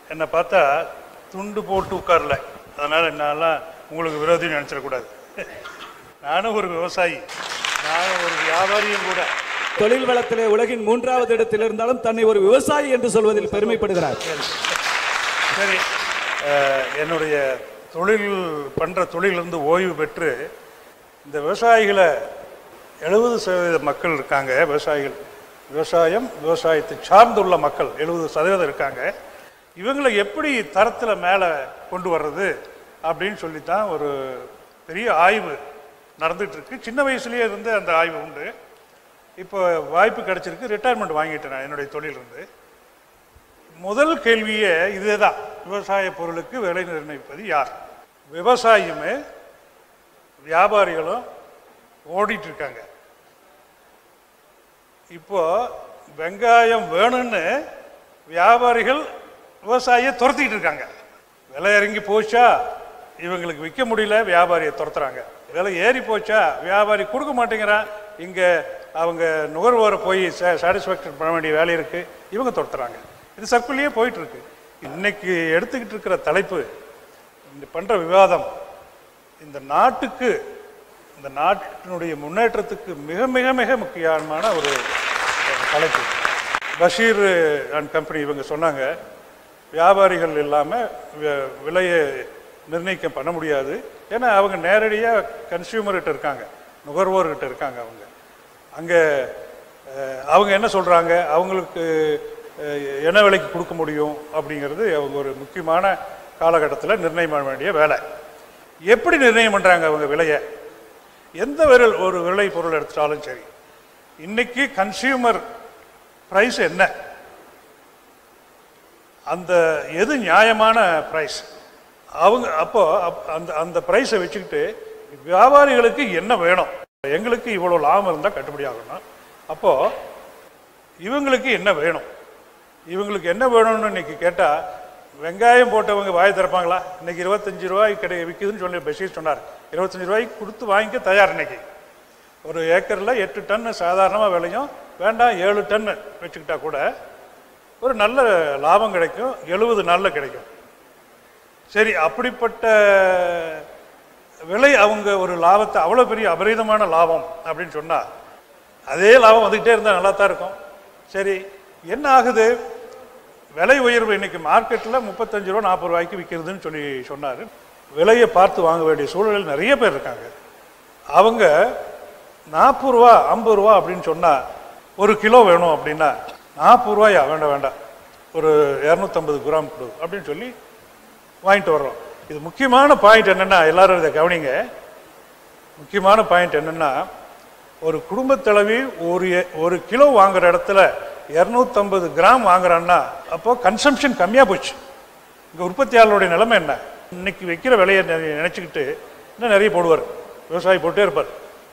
என்னை பார்த்தா துண்டு போட்டு உட்காரல அதனால் என்னாலாம் உங்களுக்கு விரோதின்னு நினச்சிடக்கூடாது நானும் ஒரு விவசாயி நானும் ஒரு வியாபாரியும் கூட தொழில் வளத்திலே உலகின் மூன்றாவது இடத்தில் இருந்தாலும் தன்னை ஒரு விவசாயி என்று சொல்வதில் பெருமைப்படுகிறார் சரி அஹ், என்னுடைய தொழில் பண்ணுற தொழிலிருந்து ஓய்வு பெற்று இந்த விவசாயிகளை எழுபது சதவீத மக்கள் இருக்காங்க விவசாயிகள் விவசாயம் விவசாயத்தை சார்ந்துள்ள மக்கள் எழுபது சதவீதம் இருக்காங்க இவங்களை எப்படி தரத்தில் மேலே கொண்டு வர்றது அப்படின்னு சொல்லித்தான் ஒரு பெரிய ஆய்வு நடந்துட்டு இருக்கு சின்ன வயசுலயே இருந்து அந்த ஆய்வு உண்டு இப்போ வாய்ப்பு கிடைச்சிருக்கு ரிட்டையர்மெண்ட் வாங்கிட்டேன் நான் என்னுடைய தொழிலிருந்து முதல் கேள்வியே இதுதான் விவசாய பொருளுக்கு விலை நிர்ணயிப்பது யார் விவசாயியுமே வியாபாரிகளும் ஓடிட்டு இருக்காங்க இப்போ வெங்காயம் வேணும்னு வியாபாரிகள் விவசாயியை துரத்திட்டு இருக்காங்க விலை இறங்கி போச்சா இவங்களுக்கு விற்க முடியல வியாபாரியை துரத்துறாங்க விலை ஏறி போச்சா வியாபாரி கொடுக்க மாட்டேங்கிறான் இங்கே அவங்க நுகர்வோரை போய் சாட்டிஸ்ஃபேக்ஷன் பண்ண வேண்டிய வேலை இருக்கு இவங்க துரத்துறாங்க இது சர்க்குள்ளேயே போயிட்டு இருக்கு இன்னைக்கு எடுத்துக்கிட்டு இருக்கிற தலைப்பு இந்த பண்ற விவாதம் இந்த நாட்டுக்கு இந்த நாட்டினுடைய முன்னேற்றத்துக்கு மிக மிக மிக முக்கியமான ஒரு அஹ், தலைப்பு பஷீர் அண்ட் கம்பெனி இவங்க சொன்னாங்க வியாபாரிகள் இல்லாமல் விலையை நிர்ணயிக்க பண்ண முடியாது ஏன்னா அவங்க நேரடியாக கன்சியூமர்கிட்ட இருக்காங்க நுகர்வோர்கிட்ட இருக்காங்க அவங்க அங்கே அவங்க என்ன சொல்கிறாங்க அவங்களுக்கு அஹ், என்ன விலைக்கு கொடுக்க முடியும் அப்படிங்கிறது அவங்க ஒரு முக்கியமான காலகட்டத்தில் நிர்ணயம் பண்ண வேண்டிய வேலை எப்படி நிர்ணயம் பண்ணுறாங்க அவங்க விலையை எந்த விரல் ஒரு விலை பொருள் எடுத்துட்டாலும் சரி இன்னைக்கு கன்சியூமர் ப்ரைஸ் என்ன அந்த எது நியாயமான ப்ரைஸ் அவங்க அப்போ அப்- அந்த அந்த ப்ரைஸை வச்சுக்கிட்டு வியாபாரிகளுக்கு என்ன வேணும் எங்களுக்கு இவ்வளோ லாபம் இருந்தால் கட்டுப்படி ஆகணும் அப்போ இவங்களுக்கு என்ன வேணும் இவங்களுக்கு என்ன வேணும்னு இன்னைக்கு கேட்டால் வெங்காயம் போட்டவங்க வாய் திறப்பாங்களா இன்னைக்கு இருபத்தஞ்சு ரூபாய் கிடை விற்குதுன்னு சொல்லி பஷீர் சொன்னார் இருபத்தஞ்சு ரூபாய்க்கு கொடுத்து வாங்கிக்க தயார் இன்னைக்கு ஒரு ஏக்கரில் எட்டு டன்னு சாதாரணமாக விளையும் வேண்டாம் ஏழு டன்னு வச்சுக்கிட்டா கூட ஒரு நல்ல லாபம் கிடைக்கும் எழுபது நாளில் கிடைக்கும் சரி அப்படிப்பட்ட விலை அவங்க ஒரு லாபத்தை அவ்வளோ பெரிய அபரிதமான லாபம் அப்படின்னு சொன்னா அதே லாபம் வந்துக்கிட்டே இருந்தால் நல்லா தான் இருக்கும் சரி என்ன ஆகுது விலை உயர்வு இன்னைக்கு மார்க்கெட்டில் முப்பத்தஞ்சு ரூபா நாற்பது ரூபாய்க்கு விற்கிறதுன்னு சொல்லி சொன்னார் விலையை பார்த்து வாங்க வேண்டிய சூழலில் நிறைய பேர் இருக்காங்க அவங்க நாற்பது ரூபா ஐம்பது ரூபா அப்படின்னு சொன்னால் ஒரு கிலோ வேணும் அப்படின்னா நாற்பது ரூபாயா வேண்டாம் வேண்டாம் ஒரு இரநூத்தம்பது கிராம் கொடு அப்படின்னு சொல்லி வாங்கிட்டு வர்றோம் இது முக்கியமான பாயிண்ட் என்னென்னா எல்லாரும் இதை கவனிங்க முக்கியமான பாயிண்ட் என்னென்னா ஒரு குடும்பத் தலைவி ஒரு எ- ஒரு கிலோ வாங்குற இடத்துல இரநூத்தம்பது கிராம் வாங்குறான்னா அப்போ கன்சம்ஷன் கம்மியாக போச்சு இங்கே உற்பத்தியாளருடைய நிலைமை என்ன இன்னைக்கு வைக்கிற விலையை நெ- நினைச்சுக்கிட்டு இன்னும் நிறைய போடுவார் விவசாயி போட்டே இருப்பார்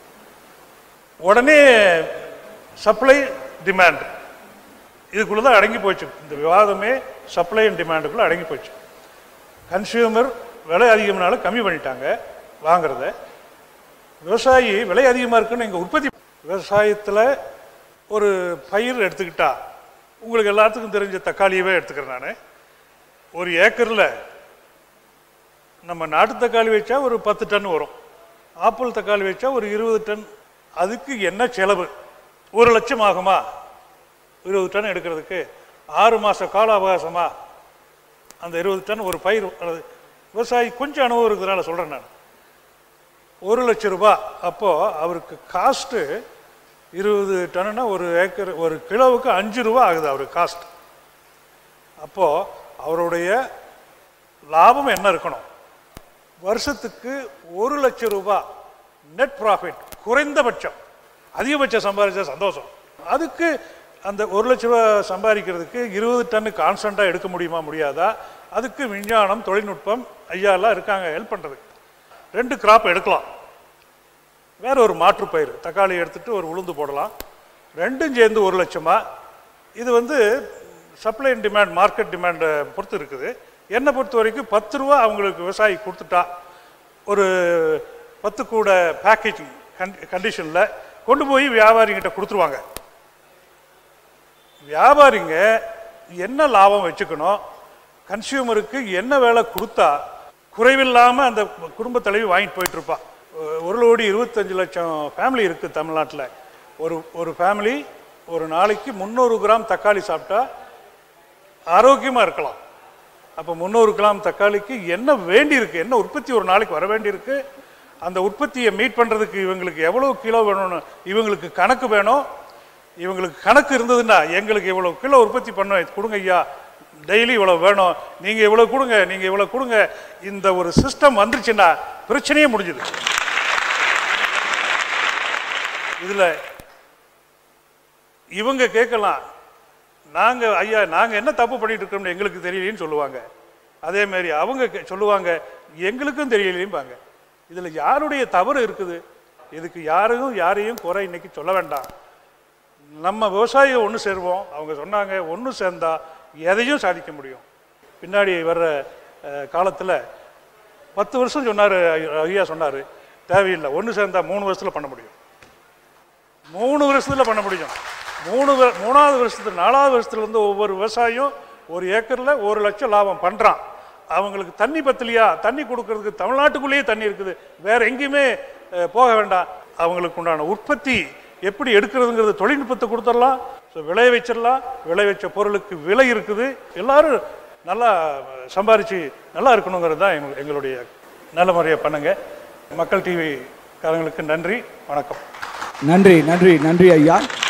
உடனே சப்ளை டிமாண்ட் இதுக்குள்ளே தான் அடங்கி போச்சு இந்த விவாதமே சப்ளை அண்ட் டிமாண்டுக்குள்ளே அடங்கி போச்சு கன்சியூமர் விலை அதிகம்னால கம்மி பண்ணிட்டாங்க வாங்குறத விவசாயி விலை அதிகமாக இருக்குன்னு எங்கள் உற்பத்தி விவசாயத்தில் ஒரு பயிர் எடுத்துக்கிட்டா உங்களுக்கு எல்லாத்துக்கும் தெரிஞ்ச தக்காளியவே எடுத்துக்கிறேன் நான் ஒரு ஏக்கரில் நம்ம நாட்டு தக்காளி வச்சா ஒரு பத்து டன் வரும் ஆப்பிள் தக்காளி வச்சா ஒரு இருபது டன் அதுக்கு என்ன செலவு ஒரு லட்சம் ஆகுமா இருபது டன் எடுக்கிறதுக்கு ஆறு மாத கால அவகாசமா அந்த இருபது டன் ஒரு பயிர் அல்லது விவசாயி கொஞ்சம் அனுபவம் இருக்கிறதுனால சொல்கிறேன் நான் ஒரு லட்சம் ரூபாய் அப்போது அவருக்கு காஸ்ட்டு இருபது டன்னுனா ஒரு ஏக்கர் ஒரு கிலோவுக்கு அஞ்சு ரூபா ஆகுது அவருக்கு காஸ்ட் அப்போது அவருடைய லாபம் என்ன இருக்கணும் வருஷத்துக்கு ஒரு லட்சம் ரூபாய் நெட் ப்ராஃபிட் குறைந்தபட்சம் அதிகபட்சம் சம்பாதிச்சா சந்தோஷம் அதுக்கு அந்த ஒரு லட்ச ரூபா சம்பாதிக்கிறதுக்கு இருபது டன்னு கான்ஸ்டண்ட்டாக எடுக்க முடியுமா முடியாதா அதுக்கு விஞ்ஞானம் தொழில்நுட்பம் ஐயாலாம் இருக்காங்க ஹெல்ப் பண்ணுறதுக்கு ரெண்டு கிராப் எடுக்கலாம் வேற ஒரு மாற்றுப் பயிர் தக்காளி எடுத்துட்டு ஒரு உளுந்து போடலாம் ரெண்டும் சேர்ந்து ஒரு லட்சமா இது வந்து சப்ளை அண்ட் டிமாண்ட் மார்க்கெட் டிமாண்டை பொறுத்து இருக்குது என்னை பொறுத்த வரைக்கும் பத்து ரூபா அவங்களுக்கு விவசாயி கொடுத்துட்டா ஒரு பத்து கூட பேக்கேஜிங் கண்டிஷனில் கொண்டு போய் வியாபாரிகிட்ட கொடுத்துருவாங்க வியாபாரிங்க என்ன லாபம் வச்சுக்கணும் கன்சியூமருக்கு என்ன வேலை கொடுத்தா குறைவில்லாமல் அந்த குடும்ப தலைவி வாங்கிட்டு போயிட்டு இருப்பா ஒரு கோடி இருபத்தஞ்சு லட்சம் ஃபேமிலி இருக்குது தமிழ்நாட்டில் ஒரு ஒரு ஃபேமிலி ஒரு நாளைக்கு முந்நூறு கிராம் தக்காளி சாப்பிட்டா ஆரோக்கியமாக இருக்கலாம் அப்போ முந்நூறு கிராம் தக்காளிக்கு என்ன வேண்டியிருக்கு என்ன உற்பத்தி ஒரு நாளைக்கு வர வேண்டியிருக்கு அந்த உற்பத்தியை மீட் பண்ணுறதுக்கு இவங்களுக்கு எவ்வளோ கிலோ வேணும்னு இவங்களுக்கு கணக்கு வேணும் இவங்களுக்கு கணக்கு இருந்ததுன்னா எங்களுக்கு இவ்வளோ கிலோ உற்பத்தி பண்ண கொடுங்க ஐயா டெய்லி இவ்வளோ வேணும் நீங்கள் இவ்வளோ கொடுங்க நீங்கள் இவ்வளோ கொடுங்க இந்த ஒரு சிஸ்டம் வந்துருச்சுன்னா பிரச்சனையே முடிஞ்சுது இதில் இவங்க கேட்கலாம் நாங்கள் ஐயா நாங்கள் என்ன தப்பு பண்ணிட்டு இருக்கோம்னு எங்களுக்கு தெரியலைன்னு சொல்லுவாங்க அதே மாதிரி அவங்க கே- சொல்லுவாங்க எங்களுக்கும் தெரியலையும்பாங்க இதில் யாருடைய தவறு இருக்குது இதுக்கு யாரும் யாரையும் குறை இன்னைக்கு சொல்ல வேண்டாம் நம்ம விவசாயிகள் ஒன்று சேருவோம் அவங்க சொன்னாங்க ஒன்று சேர்ந்தா எதையும் சாதிக்க முடியும் பின்னாடி வர்ற காலத்தில் பத்து வருஷம் சொன்னார் ஐயா சொன்னார் தேவையில்லை ஒன்று சேர்ந்தா மூணு வருஷத்தில் பண்ண முடியும் மூணு வருஷத்துல பண்ண முடியும் மூணு வ- மூணாவது வருஷத்துல நாலாவது வருஷத்துல இருந்து ஒவ்வொரு விவசாயியும் ஒரு ஏக்கர்ல ஒரு லட்சம் லாபம் பண்றான் அவங்களுக்கு தண்ணி பத்தலையா தண்ணி கொடுக்கறதுக்கு தமிழ்நாட்டுக்குள்ளேயே தண்ணி இருக்குது வேற எங்கேயுமே அஹ், போக வேண்டாம் அவங்களுக்கு உண்டான உற்பத்தி எப்படி எடுக்கிறதுங்கிறது தொழில்நுட்பத்தை கொடுத்துடலாம் ஸோ விளைய வச்சிடலாம் விளைவிச்ச பொருளுக்கு விலை இருக்குது எல்லாரும் நல்லா அஹ், சம்பாரிச்சு நல்லா இருக்கணுங்கிறது தான் எங்க- எங்களுடைய நல்ல முறையை பண்ணுங்க மக்கள் டிவி காரங்களுக்கு நன்றி வணக்கம் நன்றி நன்றி நன்றி ஐயா